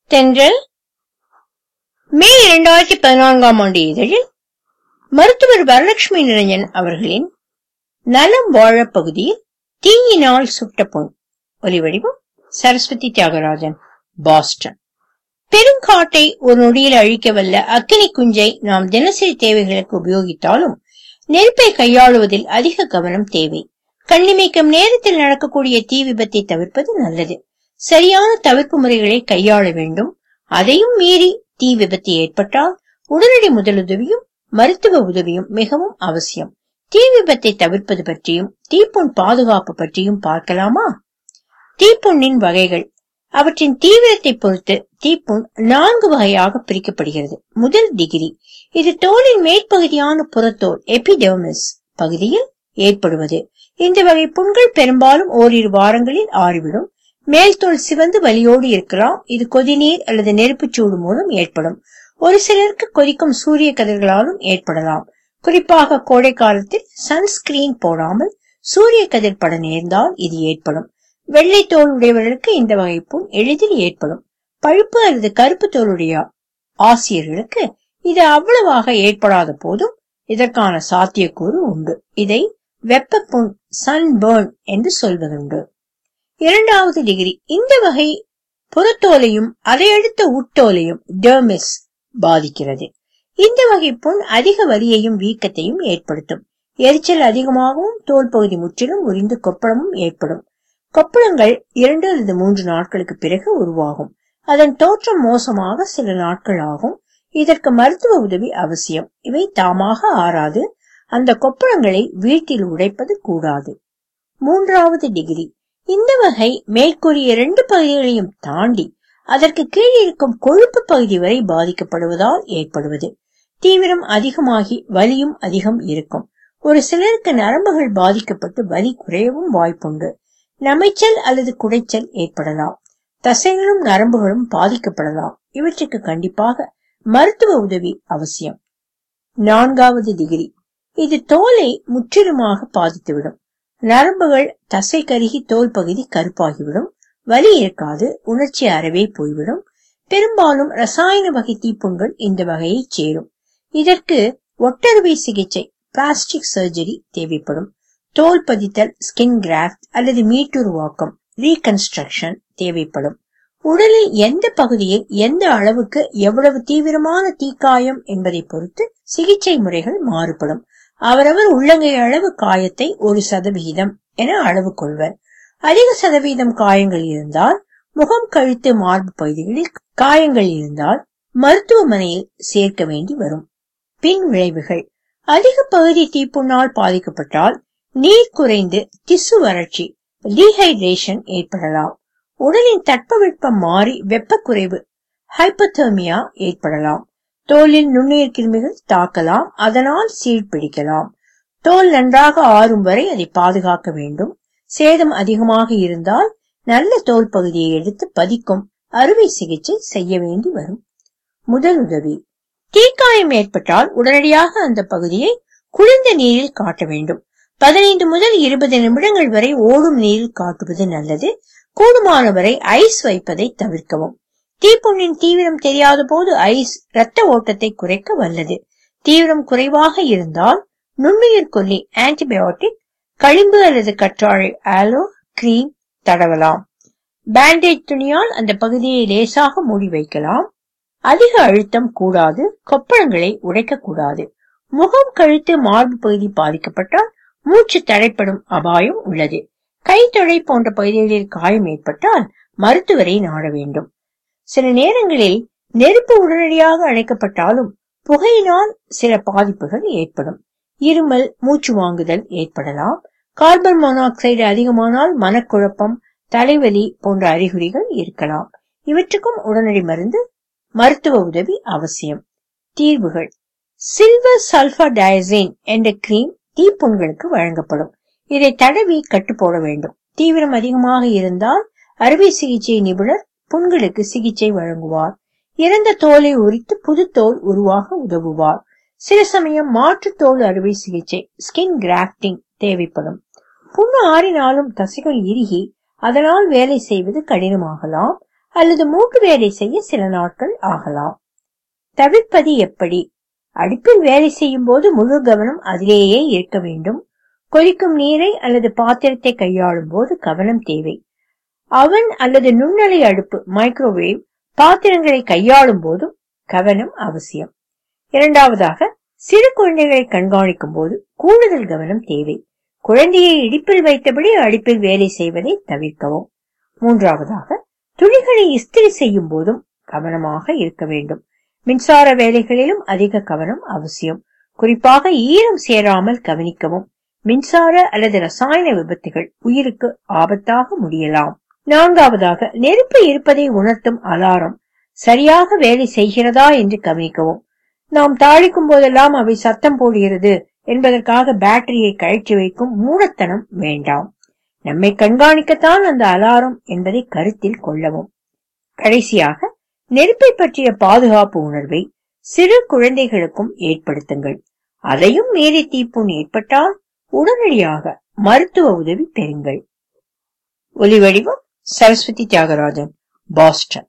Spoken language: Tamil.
தென்றல் மே இரண்டாயிரத்தி பதினான்காம் ஆண்டு இதழில் மருத்துவர் வரலட்சுமி நிரஞ்சன் அவர்களின் நலம் வாழ பகுதியில் தீயினால் சுட்ட பொன் ஒலிவடிவம் சரஸ்வதி தியாகராஜன் பாஸ்டன் பெருங்காட்டை ஒரு நொடியில் அழிக்க வல்ல அக்கினி குஞ்சை நாம் தினசரி தேவைகளுக்கு உபயோகித்தாலும் நெருப்பை கையாளுவதில் அதிக கவனம் தேவை கண்ணிமைக்கும் நேரத்தில் நடக்கக்கூடிய தீ விபத்தை தவிர்ப்பது நல்லது சரியான தவிர்ப்பு முறைகளை கையாள வேண்டும் அதையும் மீறி தீ விபத்து ஏற்பட்டால் உடனடி முதலுதவியும் மருத்துவ உதவியும் மிகவும் அவசியம் தீ விபத்தை தவிர்ப்பது பற்றியும் தீப்புண் பாதுகாப்பு பற்றியும் பார்க்கலாமா தீப்புண்ணின் வகைகள் அவற்றின் தீவிரத்தை பொறுத்து தீப்புண் நான்கு வகையாக பிரிக்கப்படுகிறது முதல் டிகிரி இது தோலின் மேற்பகுதியான புறத்தோல் எபிடெர்மிஸ் பகுதியில் ஏற்படுவது இந்த வகை புண்கள் பெரும்பாலும் ஓரிரு வாரங்களில் ஆறிவிடும் மேல் தோல் சிவந்து வலியோடு இருக்கலாம் இது கொதிநீர் அல்லது நெருப்புச்சூடு மூலம் ஏற்படும் ஒரு சிலருக்கு கொதிக்கும் சூரிய கதிர்களாலும் ஏற்படலாம் குறிப்பாக கோடை காலத்தில் சன்ஸ்கிரீன் போடாமல் சூரிய கதிர் பட நேர்ந்தால் இது ஏற்படும் வெள்ளை தோல் உடையவர்களுக்கு இந்த வகை புண் எளிதில் ஏற்படும் பழுப்பு அல்லது கருப்பு தோலுடைய ஆசிரியர்களுக்கு இது அவ்வளவாக ஏற்படாத போதும் இதற்கான சாத்தியக்கூறு உண்டு இதை வெப்ப புண் சன் பேர்ன் என்று சொல்வதுண்டு இரண்டாவது டிகிரி இந்த வகை புறத்தோலையும் அதையடுத்த உட்தோலையும் டெர்மிஸ் பாதிக்கிறது இந்த வகை புண் அதிக வலியையும் வீக்கத்தையும் ஏற்படுத்தும் எரிச்சல் அதிகமாகவும் தோல் பகுதி முற்றிலும் உரிந்து கொப்பளமும் ஏற்படும் கொப்பளங்கள் இரண்டு அல்லது மூன்று நாட்களுக்கு பிறகு உருவாகும் அதன் தோற்றம் மோசமாக சில நாட்கள் ஆகும் இதற்கு மருத்துவ உதவி அவசியம் இவை தாமாக ஆறாது அந்த கொப்பளங்களை வீட்டில் உடைப்பது கூடாது மூன்றாவது டிகிரி இந்த வகை மேற்கூறிய இரண்டு பகுதிகளையும் தாண்டி அதற்கு கீழ் இருக்கும் கொழுப்பு பகுதி வரை பாதிக்கப்படுவதால் ஏற்படுவது தீவிரம் அதிகமாகி வலியும் அதிகம் இருக்கும் ஒரு சிலருக்கு நரம்புகள் பாதிக்கப்பட்டு வலி குறையவும் வாய்ப்புண்டு நமைச்சல் அல்லது குடைச்சல் ஏற்படலாம் தசைகளும் நரம்புகளும் பாதிக்கப்படலாம் இவற்றுக்கு கண்டிப்பாக மருத்துவ உதவி அவசியம் நான்காவது டிகிரி இது தோலை முற்றிலுமாக பாதித்துவிடும் நரம்புகள் தசை கருகி தோல் பகுதி கருப்பாகிவிடும் வலி இருக்காது உணர்ச்சி அறவே போய்விடும் பெரும்பாலும் ரசாயன வகை தீப்புண்கள் இந்த வகையை சேரும் இதற்கு ஒட்டறுவை சிகிச்சை பிளாஸ்டிக் சர்ஜரி தேவைப்படும் தோல் பதித்தல் ஸ்கின் கிராஃப்ட் அல்லது மீட்டுருவாக்கம் ரீகன்ஸ்ட்ரக்ஷன் தேவைப்படும் உடலில் எந்த பகுதியில் எந்த அளவுக்கு எவ்வளவு தீவிரமான தீக்காயம் என்பதை பொறுத்து சிகிச்சை முறைகள் மாறுபடும் அவரவர் உள்ளங்கை அளவு காயத்தை ஒரு சதவிகிதம் என அளவு கொள்வர் அதிக சதவீதம் காயங்கள் இருந்தால் முகம் கழுத்து மார்பு பகுதிகளில் காயங்கள் இருந்தால் மருத்துவமனையில் சேர்க்க வேண்டி வரும் பின் விளைவுகள் அதிக பகுதி தீப்புண்ணால் பாதிக்கப்பட்டால் நீர் குறைந்து திசு வறட்சி டீஹைட்ரேஷன் ஏற்படலாம் உடலின் தட்பவெப்பம் மாறி வெப்ப குறைவு ஹைப்போதெர்மியா ஏற்படலாம் தோலில் நுண்ணுயிர் கிருமிகள் தாக்கலாம் அதனால் சீழ்பிடிக்கலாம் தோல் நன்றாக ஆறும் வரை அதை பாதுகாக்க வேண்டும் சேதம் அதிகமாக இருந்தால் நல்ல தோல் பகுதியை எடுத்து பதிக்கும் அறுவை சிகிச்சை செய்ய வேண்டி வரும் முதல் உதவி தீக்காயம் ஏற்பட்டால் உடனடியாக அந்த பகுதியை குளிர்ந்த நீரில் காட்ட வேண்டும் பதினைந்து முதல் இருபது நிமிடங்கள் வரை ஓடும் நீரில் காட்டுவது நல்லது கூடுமானவரை ஐஸ் வைப்பதை தவிர்க்கவும் தீப்புண்ணின் தீவிரம் தெரியாத போது ஐஸ் இரத்த ஓட்டத்தை குறைக்க வல்லது தீவிரம் குறைவாக இருந்தால் நுண்ணுயிர் கொல்லி ஆன்டிபயோட்டிக் களிம்பு அல்லது கற்றாழை ஆலோ கிரீம் தடவலாம் பேண்டேஜ் துணியால் அந்த பகுதியை லேசாக மூடி வைக்கலாம் அதிக அழுத்தம் கூடாது கொப்பளங்களை உடைக்க கூடாது முகம் கழுத்து மார்பு பகுதி பாதிக்கப்பட்டால் மூச்சு தடைப்படும் அபாயம் உள்ளது கைத்தொடை போன்ற பகுதிகளில் காயம் ஏற்பட்டால் மருத்துவரை நாட வேண்டும் சில நேரங்களில் நெருப்பு உடனடியாக அணைக்கப்பட்டாலும் புகையினால் சில பாதிப்புகள் ஏற்படும் இருமல் மூச்சு வாங்குதல் ஏற்படலாம் கார்பன் மோனாக்சைடு அதிகமானால் மனக்குழப்பம் தலைவலி போன்ற அறிகுறிகள் இருக்கலாம் இவற்றுக்கும் உடனடி மருந்து மருத்துவ உதவி அவசியம் தீர்வுகள் சில்வர் சல்பர் டயசின் என்ற கிரீம் தீப்புண்களுக்கு வழங்கப்படும் இதை தடவி கட்டு போட வேண்டும் தீவிரம் அதிகமாக இருந்தால் அறுவை சிகிச்சை நிபுணர் புண்களுக்கு சிகிச்சை வழங்குவார் இறந்த தோலை உரித்து புது தோல் உருவாக உதவுவார் சில சமயம் மாற்று தோல் அறுவை சிகிச்சை ஸ்கின் கிராஃப்டிங் தேவைப்படும் புண்ணு ஆறினாலும் தசைகள் இறுகி அதனால் வேலை செய்வது கடினமாகலாம் அல்லது மூட்டு வேலை செய்ய சில நாட்கள் ஆகலாம் தவிர்ப்பது எப்படி அடுப்பில் வேலை செய்யும் போது முழு கவனம் அதிலேயே இருக்க வேண்டும் கொதிக்கும் நீரை அல்லது பாத்திரத்தை கையாளும் போது கவனம் தேவை அவன் அல்லது நுண்ணலை அடுப்பு மைக்ரோவேவ் பாத்திரங்களை கையாளும் போதும் கவனம் அவசியம் இரண்டாவதாக சிறு குழந்தைகளை கண்காணிக்கும் போது கூடுதல் கவனம் தேவை குழந்தையை இடிப்பில் வைத்தபடி அடுப்பில் வேலை செய்வதை தவிர்க்கவும் மூன்றாவதாக துணிகளை இஸ்திரி செய்யும் போதும் கவனமாக இருக்க வேண்டும் மின்சார வேலைகளிலும் அதிக கவனம் அவசியம் குறிப்பாக ஈரம் சேராமல் கவனிக்கவும் மின்சார அல்லது ரசாயன விபத்துகள் உயிருக்கு ஆபத்தாக முடியலாம் நான்காவதாக நெருப்பு இருப்பதை உணர்த்தும் அலாரம் சரியாக வேலை செய்கிறதா என்று கவனிக்கவும் நாம் தாளிக்கும் போதெல்லாம் அவை சத்தம் போடுகிறது என்பதற்காக பேட்டரியை கழற்றி வைக்கும் மூடத்தனம் வேண்டாம் நம்மை கண்காணிக்கத்தான் அந்த அலாரம் என்பதை கருத்தில் கொள்ளவும் கடைசியாக நெருப்பை பற்றிய பாதுகாப்பு உணர்வை சிறு குழந்தைகளுக்கும் ஏற்படுத்துங்கள் அதையும் மீறி தீப்புண் ஏற்பட்டால் உடனடியாக மருத்துவ உதவி பெறுங்கள் ஒலிவடிவம் சரஸ்வதி தியாகராஜன் பாஸ்டன்